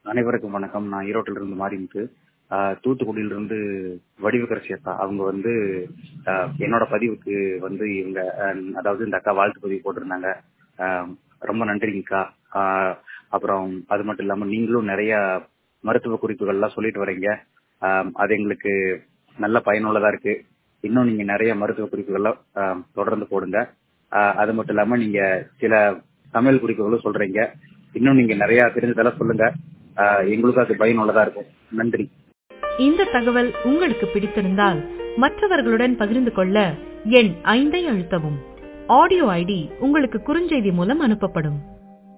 அனைவருக்கும் வணக்கம் நான் ஈரோட்டில இருந்து மாறிமுத்து ஆஹ் தூத்துக்குடியில இருந்து வடிவகரசி அக்கா அவங்க வந்து ஆஹ் என்னோட பதிவுக்கு வந்து இவங்க ஆஹ் அதாவது இந்த அக்கா வாழ்த்து பதிவு போட்டிருந்தாங்க ஆஹ் ரொம்ப நன்றிங்கக்கா ஆஹ் அப்புறம் அது மட்டும் இல்லாம நீங்களும் நிறைய மருத்துவ குறிப்புகள்லாம் சொல்லிட்டு வரீங்க ஆஹ் அது எங்களுக்கு நல்ல பயனுள்ளதா இருக்கு இன்னும் நீங்க நிறைய மருத்துவ குறிப்புகள்லாம் ஆஹ் தொடர்ந்து போடுங்க ஆஹ் அது மட்டும் இல்லாம நீங்க சில சமையல் குறிப்புகளும் சொல்றீங்க இன்னும் நீங்க நிறைய தெரிஞ்சதெல்லாம் சொல்லுங்க ஆஹ் எங்களுக்கும் அது பயனுள்ளதா இருக்கும் நன்றி இந்த தகவல் உங்களுக்கு பிடித்திருந்தால் மற்றவர்களுடன் பகிர்ந்து கொள்ள எண் ஐந்தை அழுத்தவும் ஆடியோ ஐடி உங்களுக்கு குறுஞ்செய்தி மூலம் அனுப்பப்படும்